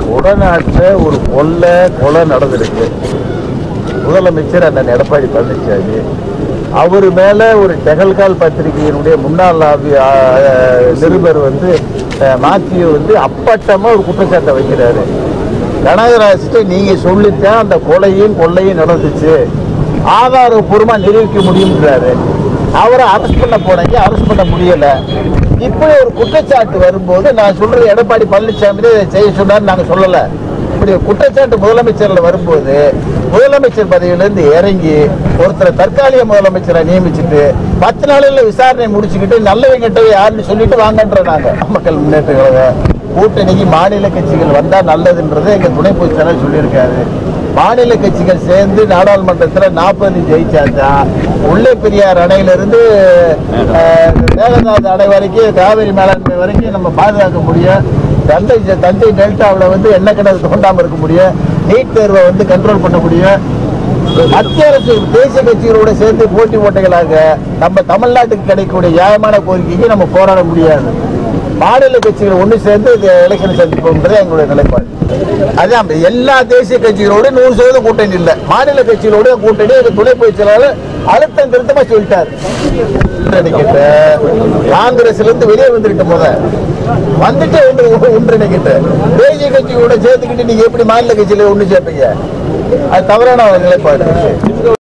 உடநாட்டில் ஒரு கொள்ளை கொலை நடந்திருக்கு முதலமைச்சர் அண்ணன் எடப்பாடி பழனிசாமி அவர் மேல ஒரு டெகல்கால் பத்திரிகையினுடைய முன்னாள் ஆவி- ஆ, நிருபர் வந்து அஹ், மாத்தியு வந்து அப்பட்டமா ஒரு குற்றச்சாட்டை வைக்கிறாரு கனகராஜ்கிட்ட நீங்க சொல்லித்தான் அந்த கொலையும் கொள்ளையும் நடந்துச்சு ஆதாரபூர்வமா நிரூபிக்க முடியும்ன்றாரு அவரை அரெஸ்ட் பண்ண போனீங்க அரெஸ்ட் பண்ண முடியல இப்படி ஒரு குற்றச்சாட்டு வரும்போது நான் சொல்றது எடப்பாடி பழனிசாமி தான் இதை செய்ய சொன்னார் நாங்க சொல்லல இப்படி ஒரு குற்றச்சாட்டு முதலமைச்சர்ல வரும்போது முதலமைச்சர் பதவியிலிருந்து இறங்கி ஒருத்தரை தற்காலிக முதலமைச்சரை நியமிச்சுட்டு பத்து நாளில் விசாரணை முடிச்சுக்கிட்டு நல்லவங்கிட்ட யாருன்னு சொல்லிட்டு வாங்கன்ற நாங்க மக்கள் முன்னேற்ற கழகம் கூட்டணிக்கு மாநில கட்சிகள் வந்தா நல்லதுன்றது எங்க துணை பொதுச் செயலாளர் சொல்லியிருக்காரு மாநில கட்சிகள் சேர்ந்து நாடாளுமன்றத்துல நாற்பது ஜெயிச்சாச்சா உள்ளே பெரியார் அணையிலிருந்து அஹ், மேகதாது அணை வரைக்கும் காவிரி மேலாண்மை வரைக்கும் நம்ம பாதுகாக்க முடியும் தஞ்சை தஞ்சை டெல்டாவில் வந்து எண்ணெய் கிணறு தோண்டாம இருக்க முடியும் நீட் தேர்வை வந்து கண்ட்ரோல் பண்ண முடியும் மத்திய அரசு தேசிய கட்சிகளோட சேர்ந்து போட்டி போட்டிகளாக நம்ம தமிழ்நாட்டுக்கு கிடைக்கக்கூடிய நியாயமான கோரிக்கைக்கு நம்ம போராட முடியாது மாநில கட்சிகள் ஒன்று சேர்ந்து இது எலெக்ஷன் சந்திப்போம்ன்றது எங்களுடைய நிலைப்பாடு அதான் எல்லா தேசிய கட்சிகளோட நூறு சதவீதம் கூட்டணி இல்லை மாநில கட்சிகளோட கூட்டணி எங்க துணை பொதுச் செயலாளர் அழுத்தம் திருத்தமா சொல்லிட்டார் ஒன்றிணைக்கிட்ட காங்கிரஸ்ல இருந்து வெளியே வந்துருக்க முத வந்துட்டு ஒன்று ஒன்றிணைக்கிட்ட தேசிய கட்சியோட சேர்த்துக்கிட்டு நீங்க எப்படி மாநில கட்சியில ஒண்ணு சேர்ப்பீங்க அது தவறான ஒரு நிலைப்பாடு